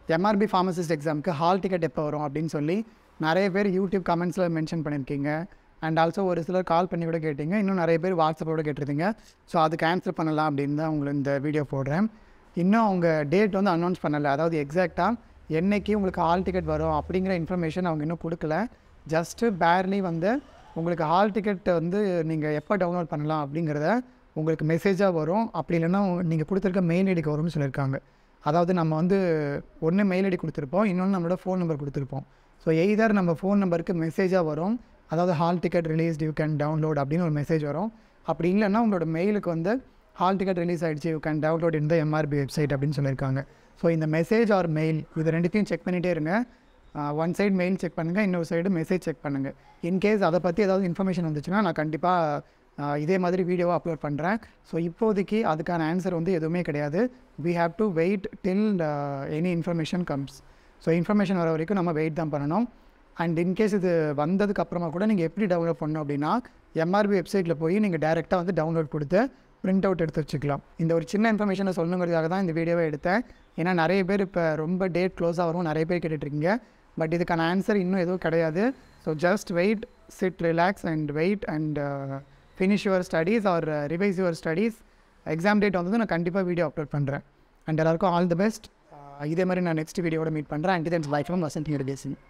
MRP pharmacist எக்ஸாமுக்கு hall ticket எப்போ வரும் அப்படின்னு சொல்லி நிறைய பேர் யூடியூப் கமெண்ட்ஸில் மென்ஷன் பண்ணியிருக்கீங்க அண்ட் ஆல்சோ ஒரு சிலர் கால் பண்ணி கூட கேட்டீங்க இன்னும் நிறைய பேர் வாட்ஸ்அப்போட கேட்டிருந்தீங்க ஸோ அதுக்கு ஆன்சர் பண்ணலாம் அப்படின்னு தான் உங்களுக்கு இந்த வீடியோ போடுறேன் இன்னும் அவங்க டேட் வந்து அனௌன்ஸ் பண்ணலை அதாவது எக்ஸாக்டாக என்னைக்கு உங்களுக்கு ஹால் டிக்கெட் வரும் அப்படிங்கிற இன்ஃபர்மேஷன் அவங்க இன்னும் கொடுக்கல ஜஸ்ட்டு பேர்லி வந்து உங்களுக்கு ஹால் டிக்கெட் வந்து நீங்கள் எப்போ டவுன்லோட் பண்ணலாம் அப்படிங்கிறத உங்களுக்கு மெசேஜாக வரும் அப்படி இல்லைன்னா நீங்கள் கொடுத்துருக்க மெயில் ஐடிக்கு வரும்னு சொல்லியிருக்காங்க அதாவது நம்ம வந்து ஒன்று மெயில் ஐடி கொடுத்துருப்போம் இன்னொன்று நம்மளோட ஃபோன் நம்பர் கொடுத்துருப்போம் ஸோ எய்தர் நம்ம ஃபோன் நம்பருக்கு மெசேஜாக வரும் அதாவது hall ticket released you can download அப்படின்னு ஒரு மெசேஜ் வரும் அப்படி இல்லைன்னா உங்களோட மெயிலுக்கு வந்து ஹால் டிக்கெட் ரிலீஸ் ஆகிடுச்சு யூ கேன் டவுன்லோட் இந்த எம்ஆர்பி வெப்சைட் அப்படின்னு சொல்லியிருக்காங்க ஸோ இந்த மெசேஜ் ஆர் மெயில் இது ரெண்டுத்தையும் செக் பண்ணிகிட்டே இருங்க ஒன் சைடு மெயில் செக் பண்ணுங்கள் இன்னொரு சைடு மெசேஜ் செக் பண்ணுங்கள் இன்கேஸ் அதை பற்றி ஏதாவது இன்ஃபர்மேஷன் வந்துச்சுன்னா நான் கண்டிப்பாக இதே மாதிரி வீடியோவை அப்லோட் பண்ணுறேன் ஸோ இப்போதைக்கு அதுக்கான ஆன்சர் வந்து எதுவுமே கிடையாது we have to wait till any information comes so information வர வரைக்கும் நம்ம வெயிட் தான் பண்ணணும் அண்ட் இன்கேஸ் இது வந்ததுக்கு அப்புறமா கூட நீங்கள் எப்படி டவுன்லோட் பண்ணணும் அப்படின்னா எம்ஆர்பி வெப்சைட்டில் போய் நீங்கள் டேரெக்டாக வந்து டவுன்லோட் கொடுத்து பிரிண்ட் அவுட் எடுத்து வச்சுக்கலாம் இந்த ஒரு சின்ன இன்ஃபர்மேஷனை சொல்லணுங்கிறதுக்காக தான் இந்த வீடியோவை எடுத்தேன் ஏன்னா நிறைய பேர் இப்போ ரொம்ப டேட் க்ளோஸாக வரும் நிறைய பேர் கேட்டுட்ருக்கீங்க பட் இதுக்கான ஆன்சர் இன்னும் எதுவும் கிடையாது so just wait sit relax and wait and finish your studies or revise your studies exam date வந்தது நான் கண்டிப்பாக வீடியோ அப்லோட் பண்ணுறேன் அண்ட் எல்லாருக்கும் ஆல் தி பெஸ்ட் இதே மாதிரி நான் நெக்ஸ்ட் வீடியோட மீட் பண்ணுறேன் அண்ட் தென்ஸ் லைஃப் வசந்த் பேசுங்க